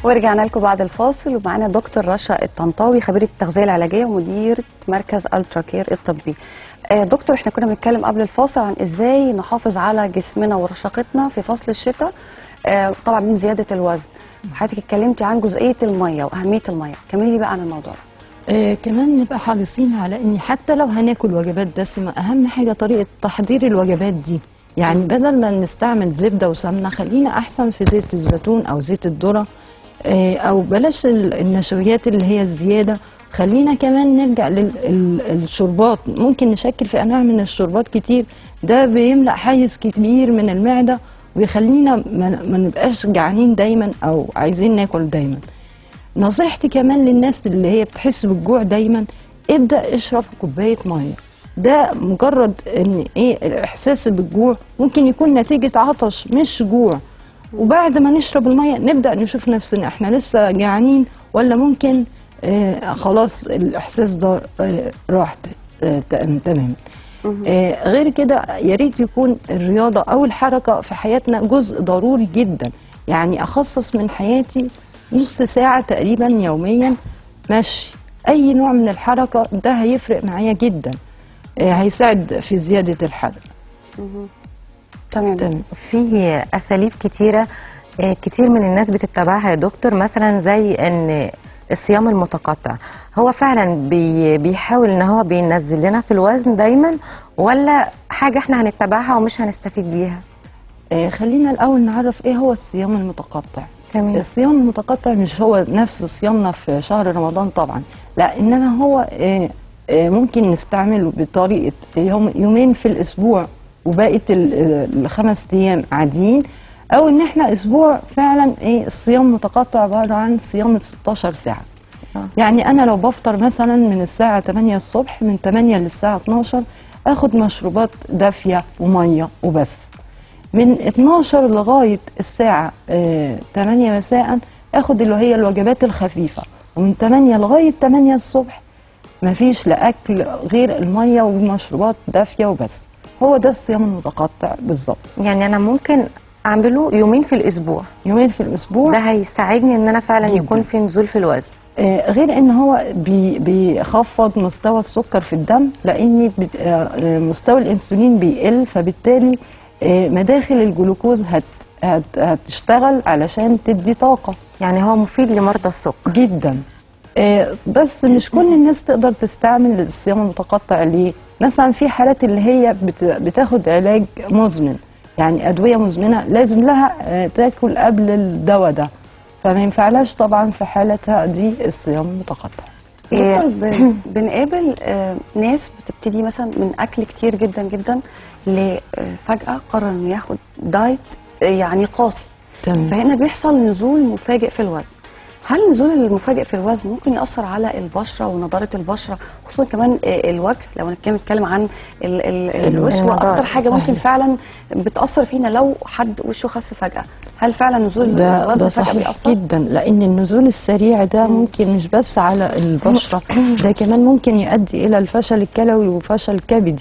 ورجعنا لكم بعد الفاصل ومعانا دكتور رشا الطنطاوي خبيره التغذيه العلاجيه ومدير مركز الترا كير الطبي. آه، دكتور احنا كنا بنتكلم قبل الفاصل عن ازاي نحافظ على جسمنا ورشاقتنا في فصل الشتاء آه، طبعا من زياده الوزن. حضرتك اتكلمتي عن جزئيه الميه واهميه الميه، كملي لي بقى عن الموضوع ده. آه كمان نبقى حريصين على ان حتى لو هناكل وجبات دسمه اهم حاجه طريقه تحضير الوجبات دي يعني بدل ما نستعمل زبده وسمنه خلينا احسن في زيت الزيتون او زيت الذره آه او بلاش ال- النشويات اللي هي الزياده خلينا كمان نرجع للشربات ممكن نشكل في انواع من الشربات كتير ده بيملأ حيز كبير من المعده ويخلينا ما ما نبقاش جعانين دايما او عايزين ناكل دايما نصيحتي كمان للناس اللي هي بتحس بالجوع دايما ابدا اشرب كوبايه ميه ده مجرد ان ايه الاحساس بالجوع ممكن يكون نتيجه عطش مش جوع وبعد ما نشرب الميه نبدا نشوف نفسنا احنا لسه جعانين ولا ممكن آه خلاص الاحساس ده آه راح آه تماما آه غير كده يا ريت يكون الرياضه او الحركه في حياتنا جزء ضروري جدا يعني اخصص من حياتي نص ساعه تقريبا يوميا مشي اي نوع من الحركه ده هيفرق معايا جدا آه هيساعد في زياده الحرق تمام تمام في اساليب كتيره آه، كتير من الناس بتتبعها يا دكتور مثلا زي ان الصيام المتقطع هو فعلا بي بيحاول ان هو بينزل لنا في الوزن دايما ولا حاجه احنا هنتبعها ومش هنستفيد بيها آه خلينا الاول نعرف ايه هو الصيام المتقطع تمام الصيام المتقطع مش هو نفس صيامنا في شهر رمضان طبعا لا انما هو آه، آه، ممكن نستعمله بطريقه يوم يومين في الاسبوع وبقيه ال- ال- الخمس ايام عاديين او ان احنا اسبوع فعلا ايه الصيام متقطع عباره عن صيام ال 16 ساعه آه. يعني انا لو بفطر مثلا من الساعه 8 الصبح من 8 للساعه 12 اخد مشروبات دافيه وميه وبس من 12 لغايه الساعه آه 8 مساء اخد اللي هي الوجبات الخفيفه ومن 8 لغايه 8 الصبح مفيش لا اكل غير الميه ومشروبات دافيه وبس هو ده الصيام المتقطع بالظبط يعني انا ممكن اعمله يومين في الاسبوع يومين في الاسبوع ده هيساعدني ان انا فعلا جداً. يكون في نزول في الوزن آه، غير ان هو بي- بيخفض مستوى السكر في الدم لان بت- آه، آه، مستوى الانسولين بيقل فبالتالي آه، مداخل الجلوكوز هت هت- هتشتغل علشان تدي طاقه يعني هو مفيد لمرضى السكر جدا آه، بس مش كل الناس تقدر تستعمل الصيام المتقطع ليه مثلا في حالات اللي هي بت- بتاخد علاج مزمن يعني ادويه مزمنه لازم لها آه، تاكل قبل الدواء ده فما ينفعلاش طبعا في حالتها دي الصيام المتقطع إيه. دكتور ب- بنقابل آه، ناس بتبتدي مثلا من اكل كتير جدا جدا لفجاه قرر انه ياخد دايت آه، يعني قاسي تمام فهنا بيحصل نزول مفاجئ في الوزن هل النزول المفاجئ في الوزن ممكن ياثر على البشره ونضاره البشره خصوصا كمان آه، الوجه لو نتكلم نتكلم عن ال- ال- الوش النضارة، واكتر حاجه صحيح. ممكن فعلا بتاثر فينا لو حد وشه خس فجاه هل فعلا نزول ده الوزن ده فجاه صحيح بيأثر جدا لان النزول السريع ده ممكن مش بس على البشره ده كمان ممكن يؤدي الى الفشل الكلوي وفشل كبدي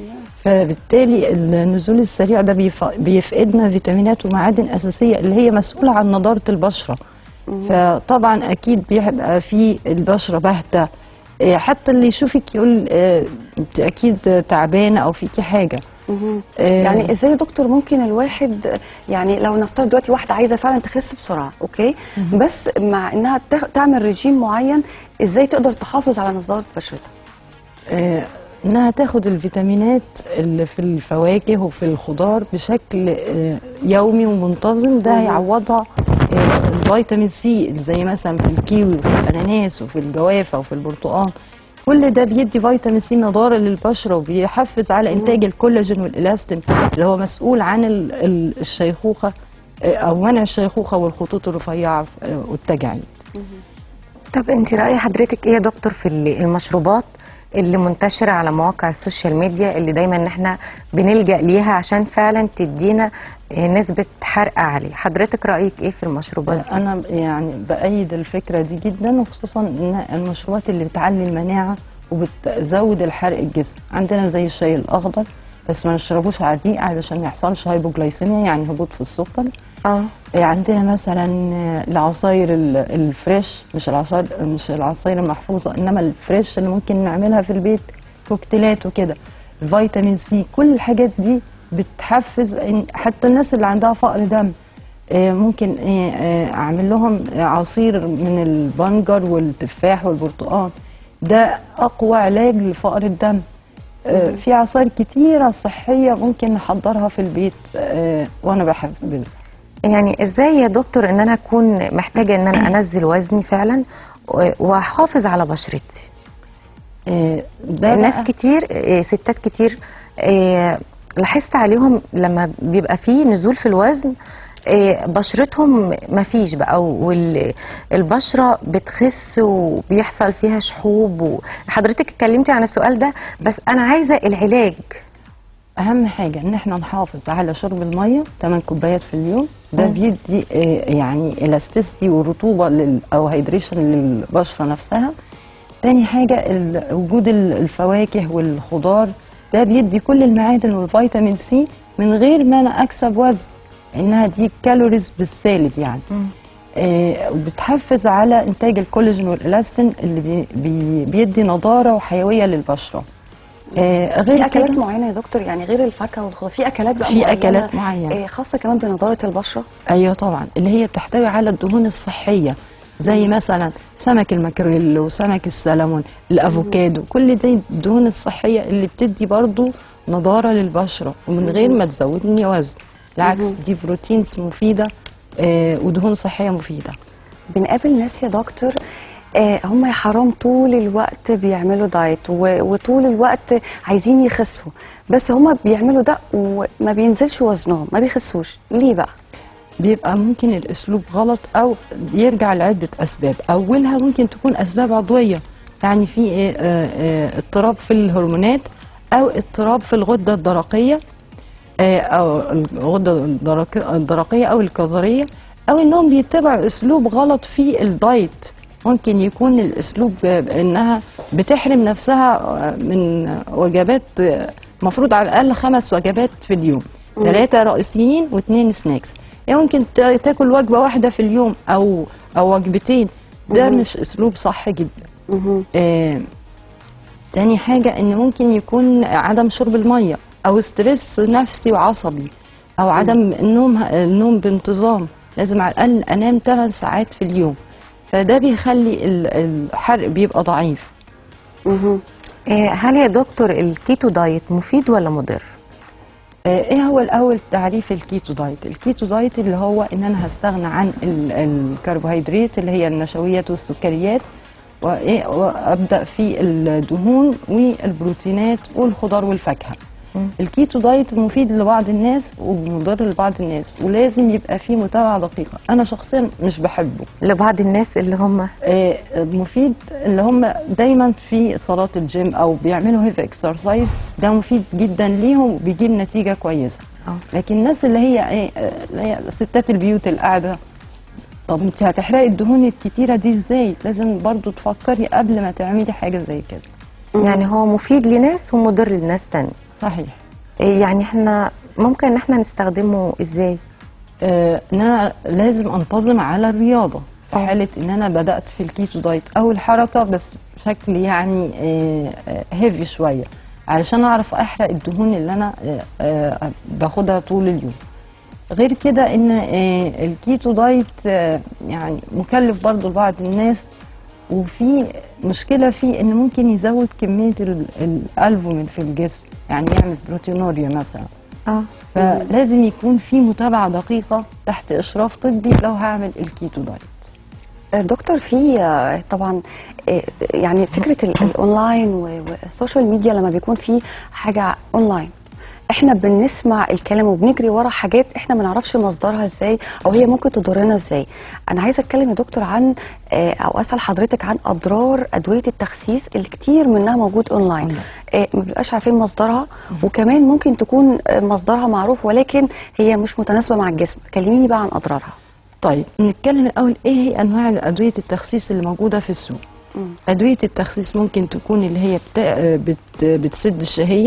فبالتالي النزول السريع ده بيف- بيفقدنا فيتامينات ومعادن اساسيه اللي هي مسؤوله عن نضاره البشره فطبعا اكيد بيبقى في البشره باهته إيه، حتى اللي يشوفك يقول آه، انت اكيد تعبانه او فيكي حاجه مهم. آه، يعني ازاي يا دكتور ممكن الواحد يعني لو نفترض دلوقتي واحده عايزه فعلا تخس بسرعه اوكي بس مع انها تخ- تعمل رجيم معين ازاي تقدر تحافظ على نضاره بشرتها آه، انها تاخد الفيتامينات اللي في الفواكه وفي الخضار بشكل آه، يومي ومنتظم ده مم. هيعوضها آه، الفيتامين سي اللي زي مثلا في الكيوي وفي الاناناس وفي الجوافه وفي البرتقال كل ده بيدي فيتامين سي نضاره للبشره وبيحفز على انتاج الكولاجين والالاستين اللي هو مسؤول عن ال- ال- الشيخوخه آه، او منع الشيخوخه والخطوط الرفيعه آه، والتجاعيد طب انت رأي حضرتك ايه يا دكتور في ال- المشروبات اللي منتشرة على مواقع السوشيال ميديا اللي دايما ان احنا بنلجأ ليها عشان فعلا تدينا آه، نسبة حرق عالية حضرتك رأيك ايه في المشروبات دي؟ انا يعني بايد الفكره دي جدا وخصوصا ان المشروبات اللي بتعلي المناعه وبتزود الحرق الجسم عندنا زي الشاي الاخضر بس ما نشربوش عريق علشان ما يحصلش هايبوجلايسيميا يعني هبوط في السكر اه آه، عندنا مثلا آه، العصاير ال- الفريش مش العصاير مش العصاير المحفوظه انما الفريش اللي ممكن نعملها في البيت كوكتيلات وكده الفيتامين سي كل الحاجات دي بتحفز إن حتى الناس اللي عندها فقر دم آه، ممكن آه، آه، اعمل لهم عصير من البنجر والتفاح والبرتقال ده اقوى علاج لفقر الدم آه، في عصاير كتيره صحيه ممكن نحضرها في البيت آه، وانا بحبذها يعني ازاي يا دكتور ان انا اكون محتاجه ان انا انزل وزني فعلا و- واحافظ على بشرتي آه، ده ناس بقى- كتير آه، ستات كتير آه، لاحظت عليهم لما بيبقى فيه نزول في الوزن آه، بشرتهم مفيش بقى والبشرة بتخس وبيحصل فيها شحوب وحضرتك اتكلمتي عن السؤال ده بس أنا عايزة العلاج اهم حاجه ان احنا نحافظ على شرب الميه 8 كوبايات في اليوم ده مم. بيدي آه، يعني الاستيستي ورطوبه لل او هيدريشن للبشره نفسها تاني حاجه ال- وجود ال- الفواكه والخضار ده بيدي كل المعادن والفيتامين سي من غير ما انا اكسب وزن انها دي كالوريز بالسالب يعني آه، وبتحفز على انتاج الكولاجين والالاستين اللي بي بي بيدي نضاره وحيويه للبشره آه، غير في اكلات كده- معينه يا دكتور يعني غير الفاكهه والخضار في اكلات بقى في معينة أكلات معينة. آه، خاصه كمان بنضاره البشره ايوه طبعا اللي هي بتحتوي على الدهون الصحيه زي مثلا سمك الماكريل وسمك السلمون الافوكادو كل دي الدهون الصحيه اللي بتدي برضو نضاره للبشره ومن غير ما تزودني وزن بالعكس دي بروتينز مفيده آه ودهون صحيه مفيده بنقابل ناس يا دكتور آه هم يا حرام طول الوقت بيعملوا دايت و- وطول الوقت عايزين يخسوا بس هم بيعملوا ده وما بينزلش وزنهم ما بيخسوش ليه بقى بيبقى ممكن الاسلوب غلط او يرجع لعده اسباب اولها ممكن تكون اسباب عضويه يعني في إيه، آه، آه، اضطراب في الهرمونات او اضطراب في الغده الدرقيه آه، او الغده الدرق- الدرقيه او الكظريه او انهم بيتبعوا اسلوب غلط في الدايت ممكن يكون الاسلوب آه، انها بتحرم نفسها آه، من وجبات آه، مفروض على الاقل خمس وجبات في اليوم مم. ثلاثه رئيسيين واثنين سناكس يعني ممكن تا- تاكل وجبه واحده في اليوم او او وجبتين ده مم. مش اسلوب صح جدا مهم. آه، تاني حاجة ان ممكن يكون عدم شرب المية او ستريس نفسي وعصبي او عدم النوم النوم بانتظام لازم على الاقل انام 8 ساعات في اليوم فده بيخلي ال- الحرق بيبقى ضعيف مهم. آه، هل يا دكتور الكيتو دايت مفيد ولا مضر؟ آه، ايه هو الاول تعريف الكيتو دايت الكيتو دايت اللي هو ان انا هستغنى عن ال- الكربوهيدرات اللي هي النشويات والسكريات وايه وابدا في الدهون والبروتينات والخضار والفاكهه مم. الكيتو دايت مفيد لبعض الناس ومضر لبعض الناس ولازم يبقى فيه متابعه دقيقه انا شخصيا مش بحبه لبعض الناس اللي هم آه، مفيد اللي هم دايما في صالات الجيم او بيعملوا هيف اكسرسايز ده مفيد جدا ليهم وبيجيب نتيجه كويسه آه. لكن الناس اللي هي ايه آه، اللي هي ستات البيوت القاعده طب انت هتحرقي الدهون الكتيره دي ازاي لازم برضو تفكري قبل ما تعملي حاجه زي كده مهم. يعني هو مفيد لناس ومضر لناس تانية صحيح آه، يعني احنا ممكن ان احنا نستخدمه ازاي؟ آه، ان انا لازم انتظم على الرياضه في آه. حاله ان انا بدات في الكيتو دايت او الحركه بس بشكل يعني هيفي شويه علشان اعرف احرق الدهون اللي انا آه، آه، باخدها طول اليوم غير كده ان آه، الكيتو دايت آه، يعني مكلف برضو لبعض الناس وفي مشكله فيه ان ممكن يزود كميه ال- الالبومين في الجسم يعني يعمل بروتينوريا مثلا اه فلازم يكون في متابعة دقيقة تحت إشراف طبي لو هعمل الكيتو دايت آه، دكتور في آه، طبعا آه، يعني فكره ال- الاونلاين و- والسوشيال ميديا لما بيكون في حاجه اونلاين احنا بنسمع الكلام وبنجري ورا حاجات احنا ما نعرفش مصدرها ازاي او هي ممكن تضرنا ازاي انا عايزه اتكلم يا دكتور عن آه، او اسال حضرتك عن اضرار ادويه التخسيس اللي كتير منها موجود اونلاين أونلاين. آه، ما بنبقاش عارفين مصدرها وكمان ممكن تكون آه، مصدرها معروف ولكن هي مش متناسبه مع الجسم كلميني بقى عن اضرارها طيب نتكلم الأول إيه هي أنواع أدوية التخسيس اللي موجودة في السوق مم. أدوية التخسيس ممكن تكون اللي هي بت... بت... بتسد الشهية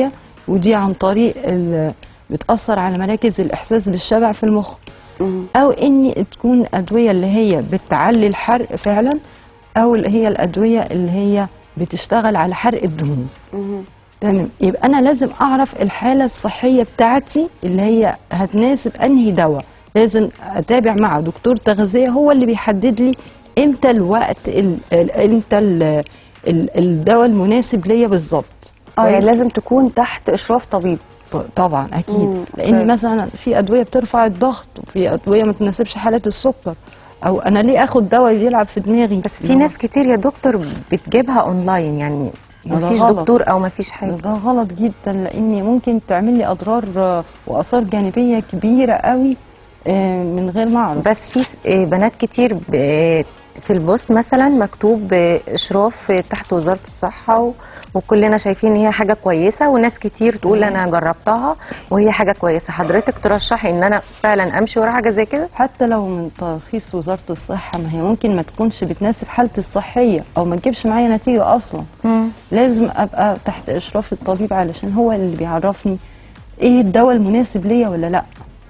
ودي عن طريق ال- بتاثر على مراكز الاحساس بالشبع في المخ مم. او اني تكون ادويه اللي هي بتعلي الحرق فعلا او اللي هي الادويه اللي هي بتشتغل على حرق الدهون مم. تمام يبقى انا لازم اعرف الحاله الصحيه بتاعتي اللي هي هتناسب انهي دواء لازم اتابع مع دكتور تغذيه هو اللي بيحدد لي امتى الوقت ال- ال- امتى ال- ال- الدواء المناسب ليا بالظبط اه يعني كويس؟ لازم تكون تحت اشراف طبيب ط- طبعا اكيد مم، لان أوكي. مثلا في ادويه بترفع الضغط وفي ادويه ما تناسبش حالات السكر او انا ليه اخد دواء يلعب في دماغي بس في ناس كتير يا دكتور بتجيبها اونلاين يعني ما ده مفيش غلط. دكتور او مفيش حاجه ده غلط جدا لان ممكن تعمل لي اضرار آه، واثار جانبيه كبيره قوي آه، من غير ما اعرف بس في س- آه، بنات كتير ب- آه، في البوست مثلا مكتوب آه، اشراف آه، تحت وزاره الصحه و- وكلنا شايفين ان هي حاجه كويسه وناس كتير تقول انا جربتها وهي حاجه كويسه حضرتك ترشحي ان انا فعلا امشي ورا حاجه زي كده حتى لو من ترخيص وزاره الصحه ما هي ممكن ما تكونش بتناسب حالتي الصحيه او ما تجيبش معايا نتيجه اصلا لازم ابقى تحت اشراف الطبيب علشان هو اللي بيعرفني ايه الدواء المناسب ليا ولا لا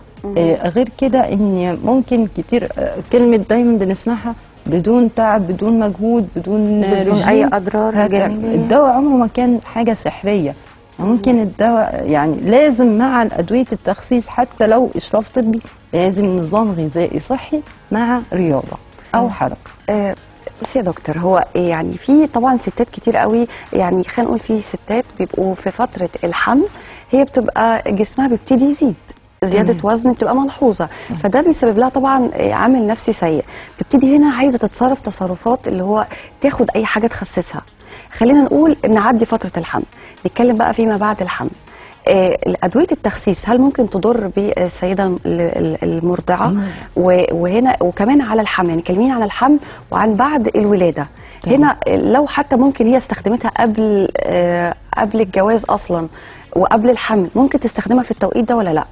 آه غير كده ان ممكن كتير آه كلمه دايما بنسمعها بدون تعب بدون مجهود بدون بدون رجيم اي اضرار هتعمل- جانبيه الدواء عمره ما كان حاجه سحريه ممكن الدواء يعني لازم مع ادويه التخسيس حتى لو اشراف طبي لازم نظام غذائي صحي مع رياضه او حركه آه، بصي يا دكتور هو يعني في طبعا ستات كتير قوي يعني خلينا نقول في ستات بيبقوا في فتره الحمل هي بتبقى جسمها بيبتدي يزيد زياده تمام. وزن بتبقى ملحوظه فده بيسبب لها طبعا آه، عامل نفسي سيء تبتدي هنا عايزه تتصرف تصرفات اللي هو تاخد اي حاجه تخسسها خلينا نقول نعدي فتره الحمل نتكلم بقى فيما بعد الحمل آه، ادويه التخسيس هل ممكن تضر بالسيده ال- ال- المرضعه مم. و- وهنا وكمان على الحمل يعني كلمين عن الحمل وعن بعد الولاده تمام. هنا لو حتى ممكن هي استخدمتها قبل آه، قبل الجواز اصلا وقبل الحمل ممكن تستخدمها في التوقيت ده ولا لا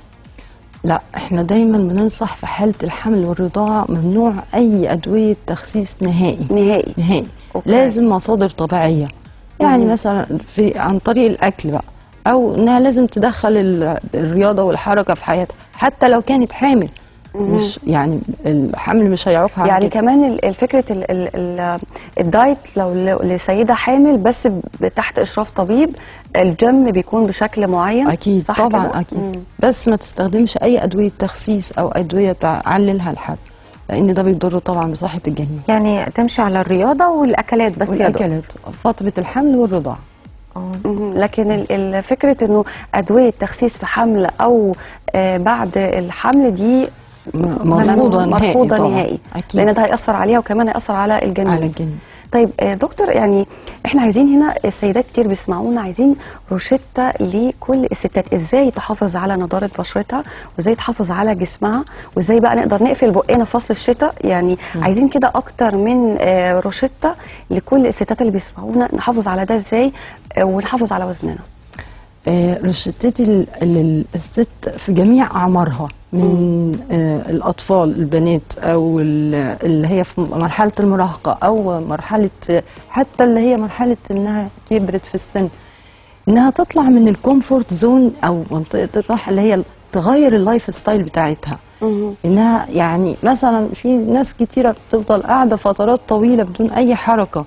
لا احنا دايما بننصح في حاله الحمل والرضاعه ممنوع اي ادويه تخسيس نهائي نهائي نهائي أوكي. لازم مصادر طبيعيه يعني مم. مثلا في عن طريق الاكل بقى او انها لازم تدخل ال- الرياضه والحركه في حياتها حتى لو كانت حامل مم. مش يعني الحمل مش هيعوقها عن يعني كده. كمان ال- الفكره ال- ال- ال- الدايت لو ل- لسيده حامل بس ب- تحت اشراف طبيب الجيم بيكون بشكل معين اكيد صح طبعا كده؟ اكيد مم. بس ما تستخدمش اي ادويه تخسيس او ادويه تعللها الحرق لان ده بيضر طبعا بصحه الجنين يعني تمشي على الرياضه والاكلات بس يا دكتور والاكلات فتره الحمل والرضاعه آه. مهم. لكن ال- ال- فكره انه ادويه تخسيس في حمل او آه، بعد الحمل دي م- مرفوضه نهائي مرفوضه طبعا نهائي اكيد لان ده هياثر عليها وكمان هياثر على الجنين على الجنين طيب آه، دكتور يعني احنا عايزين هنا السيدات كتير بيسمعونا عايزين روشتة لكل الستات ازاي تحافظ على نضارة بشرتها وازاي تحافظ على جسمها وازاي بقى نقدر نقفل بقنا في فصل الشتاء يعني مم. عايزين كده اكتر من آه، روشتة لكل الستات اللي بيسمعونا نحافظ على ده ازاي آه، ونحافظ على وزننا آه، روشتتي لل- لل- الست في جميع اعمارها من آه، الاطفال البنات او ال- اللي هي في مرحله المراهقه او مرحله آه، حتى اللي هي مرحله انها كبرت في السن انها تطلع من الكومفورت زون او منطقه الراحه اللي هي تغير اللايف ستايل بتاعتها انها يعني مثلا في ناس كتيره بتفضل قاعده فترات طويله بدون اي حركه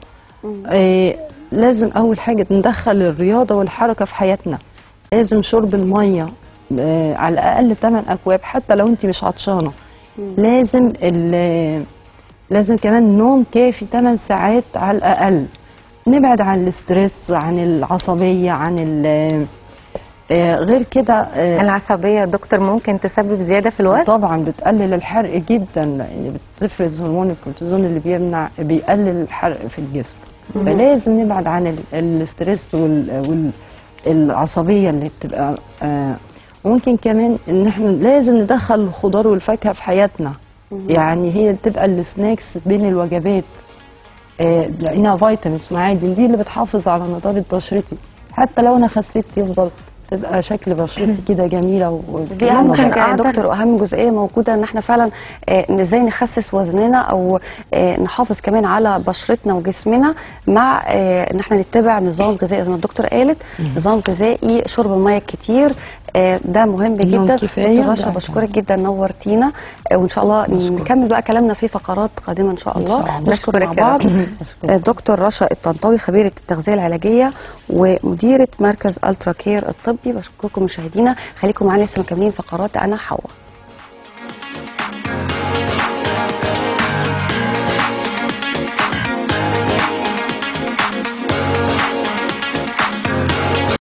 آه لازم اول حاجه ندخل الرياضه والحركه في حياتنا لازم شرب الميه آه على الاقل 8 اكواب حتى لو انت مش عطشانه لازم ال- لازم كمان نوم كافي 8 ساعات على الاقل نبعد عن الاسترس عن العصبيه عن ال- آه غير كده آه العصبيه يا دكتور ممكن تسبب زياده في الوزن طبعا بتقلل الحرق جدا لان بتفرز هرمون الكورتيزون اللي بيمنع بيقلل الحرق في الجسم فلازم نبعد عن ال- الاسترس وال والعصبيه اللي بتبقى آه، ممكن كمان ان احنا لازم ندخل الخضار والفاكهه في حياتنا يعني هي بتبقى السناكس بين الوجبات آه، لانها فيتامينز معادن دي اللي بتحافظ على نضاره بشرتي حتى لو انا خسيت يفضل تبقى شكل بشرتي كده جميله و- دي اهم ممكن حاجه يا أقدر- دكتور واهم جزئيه موجوده ان احنا فعلا آه، إن ازاي نخسس وزننا او آه، نحافظ كمان على بشرتنا وجسمنا مع آه، ان احنا نتبع نظام غذائي زي ما الدكتور قالت نظام غذائي شرب الميه كتير آه، ده مهم النوم جدا كفاية، دكتور رشا ده بشكرك جدا نورتينا آه، وان شاء الله بشكرك. نكمل بقى كلامنا في فقرات قادمه ان شاء إن الله شاء الله. نشكر مع بشكرك يا بعض بشكرك. آه، دكتور رشا الطنطاوي خبيره التغذيه العلاجيه ومديره مركز الترا كير الطبي بشكركم مشاهدينا خليكم معانا لسه مكملين فقرات انا حواء